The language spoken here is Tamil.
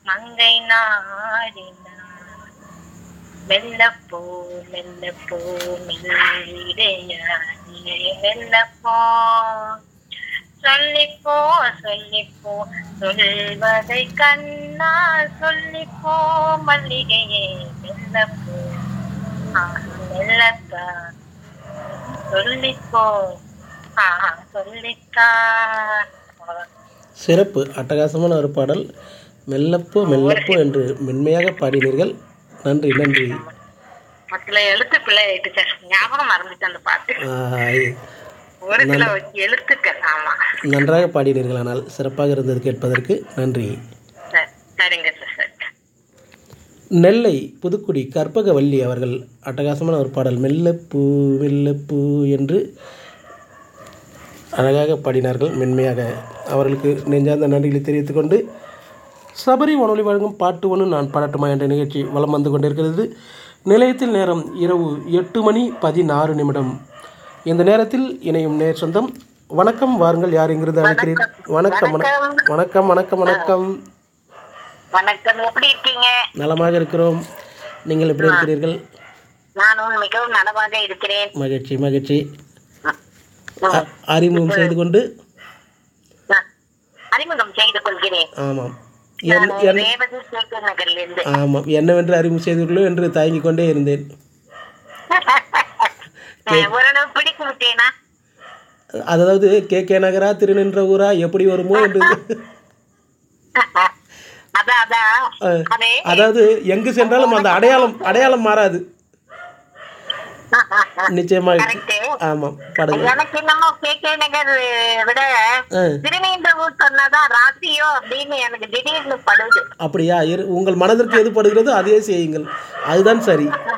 மங்கை நாடினார் மெல்லப்போ மெல்லப்போ மெல்லிடையானே மெல்லப்போ சொல்லிப்போ சொல்லிப்போ சொல்வதை கண்ணா சொல்லிப்போ மல்லிகையே மெல்லப்போ ஆஹா, மெல்லத்தா சொல்லிப்போ ஆஹா, சொல்லித்தா அவ்வளவுதான். சிறப்பு அட்டகாசமான ஒரு பாடல் மெல்லப்போ மெல்லப்போ என்று மென்மையாக பாடினீர்கள் நன்றி நன்றி மொத்தல எழுத்து பிள்ளை ஆயிட்டு சார் ஞாபகம் மறந்துட்டு அந்த பாட்டு ஆஹ், ஒரு சில எழுத்துக்கள் ஆமா நன்றாக பாடினீர்கள் ஆனால் சிறப்பாக இருந்தது கேட்பதற்கு நன்றி சரி, சரிங்க சார் சரி நெல்லை புதுக்குடி கற்பகவல்லி அவர்கள் அட்டகாசமான ஒரு பாடல் மெல்லப்பூ மெல்லப்பூ என்று அழகாக பாடினார்கள் மென்மையாக அவர்களுக்கு நெஞ்சார்ந்த நன்றிகளை தெரிவித்துக் கொண்டு சபரி வானொலி வழங்கும் பாட்டு ஒன்று நான் பாடட்டுமா என்ற நிகழ்ச்சி வலம் வந்து கொண்டிருக்கிறது நிலையத்தில் நேரம் இரவு எட்டு மணி பதினாறு நிமிடம் இந்த நேரத்தில் இணையும் நேர் சொந்தம் வணக்கம் வாருங்கள் யார் இங்கிருந்து அழைக்கிறீர்கள் வணக்கம் வணக்கம் வணக்கம் வணக்கம் வணக்கம் வணக்கம் எப்படி இருக்கீங்க நலமாக இருக்கிறோம் நீங்கள் எப்படி இருக்கிறீர்கள் நானும் மிகவும் நலமாக இருக்கிறேன் மகிழ்ச்சி மகிழ்ச்சி ம். அ- அறிமுகம் செய்து கொண்டு நான் அறிமுகம் செய்து கொள்கிறேன் ஆமாம் நான் என்- என்- ரேவதி சேகர் நகர்ல இருந்து ஆமாம் என்னவென்று அறிமுகம் செய்துள்ளோ என்று தயங்கிக் கொண்டே இருந்தேன் ஓரளவு பிடித்து விட்டேனா அதாவது கே கே நகரா திருநின்ற ஊரா எப்படி வருமோ என்று அதான் அதான் அஹ், அதே அதாவது எங்கு சென்றாலும் அந்த அடையாளம் அடையாளம் மாறாது நிச்சயமாக கரெக்ட் ஆமாம் பாடுங்க எனக்கு என்னமோ கே கே நகர் விட ஆ, திருநீன்றவூர் சொன்னாதான் ராசியோ அப்படின்னு எனக்கு திடீர்னு படுது அப்படியா இரு- உங்கள் மனதிற்கு எது படுகிறதோ அதையே செய்யுங்கள் அதுதான் சரி